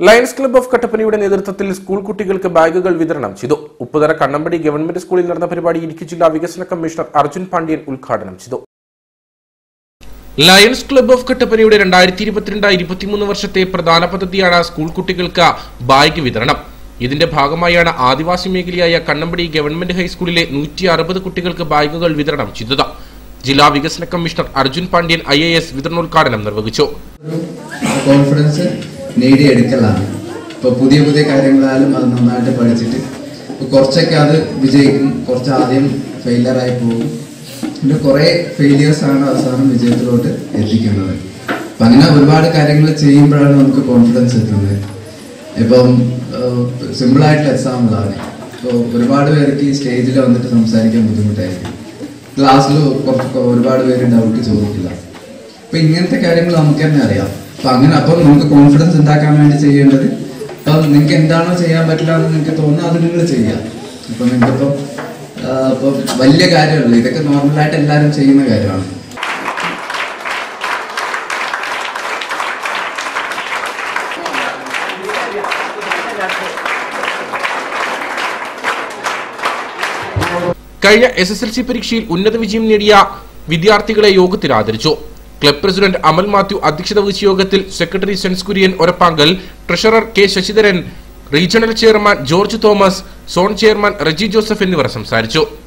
lions club of കട്ടപ്പനയുടെ നേതൃത്വത്തിൽ school കുട്ടികൾക്ക് ബാഗുകൾ വിതരണം ചെയ്തു ഉപ്പുതറ കണ്ണമ്പടി ഗവൺമെന്റ് സ്കൂളിൽ നടന്ന പരിപാടി ഇടുക്കി ജില്ലാ വികസന കമ്മീഷണർ അർജുൻ പാണ്ഡ്യൻ ഉദ്ഘാടനം ചെയ്തു ലയൺസ് ക്ലബ്ബ് ഓഫ് കട്ടപ്പനയുടെ രണ്ടായിരത്തി ഇരുപത്തിരണ്ട് ഇരുപത്തിമൂന്ന് വർഷത്തെ പ്രധാന പദ്ധതിയാണ് സ്കൂൾ കുട്ടികൾക്ക് ബാഗ് വിതരണം ഇതിന്റെ ഭാഗമായാണ് ആദിവാസി മേഖലയായ കണ്ണമ്പടി ഗവൺമെന്റ് ഹൈസ്കൂളിലെ നൂറ്റി അറുപത് കുട്ടികൾക്ക് ബാഗുകൾ വിതരണം ചെയ്തത് ജില്ലാ വികസന commissioner Arjun Pandian I A S വിതരണോദ്ഘാടനം നിർവഹിച്ചു കോൺഫിഡൻസ് നേടിയെടുക്കലാണ് ഇപ്പോൾ പുതിയ പുതിയ കാര്യങ്ങളായാലും അത് നന്നായിട്ട് പഠിച്ചിട്ട് ഇപ്പോൾ കുറച്ചൊക്കെ അത് വിജയിക്കും കുറച്ച് ആദ്യം ഫെയിലറായി പോകും പിന്നെ കുറേ ഫെയിലിയേഴ്സ് ആണ് അവസാനം വിജയത്തിലോട്ട് എത്തിക്കുന്നത് അപ്പം അങ്ങനെ ഒരുപാട് കാര്യങ്ങൾ ചെയ്യുമ്പോഴാണ് നമുക്ക് കോൺഫിഡൻസ് എത്തുന്നത് ഇപ്പം സിമ്പിളായിട്ടുള്ള എക്സാമ്പിളാണ് ഇപ്പോൾ ഒരുപാട് പേർക്ക് ഈ സ്റ്റേജിൽ വന്നിട്ട് സംസാരിക്കാൻ ബുദ്ധിമുട്ടായിരിക്കും ക്ലാസ്സിൽ കുറച്ച് ഒരുപാട് പേര് ഡൗട്ട് ചോദിക്കില്ല അപ്പൊ ഇങ്ങനത്തെ കാര്യങ്ങൾ നമുക്ക് തന്നെ അറിയാം അപ്പൊ അങ്ങനെ അപ്പം നമുക്ക് കോൺഫിഡൻസ് ഉണ്ടാക്കാൻ വേണ്ടി ചെയ്യേണ്ടത് അപ്പം നിങ്ങൾക്ക് എന്താണോ ചെയ്യാൻ പറ്റില്ല എന്ന് നിങ്ങൾക്ക് തോന്നുന്നത് അത് നിങ്ങൾ ചെയ്യാം അപ്പൊ നിങ്ങൾക്കിപ്പം ഇപ്പം വലിയ കാര്യമല്ല ഇതൊക്കെ നോർമലായിട്ട് എല്ലാവരും ചെയ്യുന്ന കാര്യമാണ് കഴിഞ്ഞ എസ് എസ് എൽ സി പരീക്ഷയിൽ ഉന്നത വിജയം നേടിയ വിദ്യാർത്ഥികളെ യോഗത്തിൽ ആദരിച്ചു ക്ലബ് പ്രസിഡന്റ് അമൽ മാത്യു അധ്യക്ഷത വഹിച്ച യോഗത്തിൽ സെക്രട്ടറി സെൻസ് Kurian Orappankal treasurer K Sasidharan regional chairman George Thomas zone chairman Reji Joseph എന്നിവർ സംസാരിച്ചു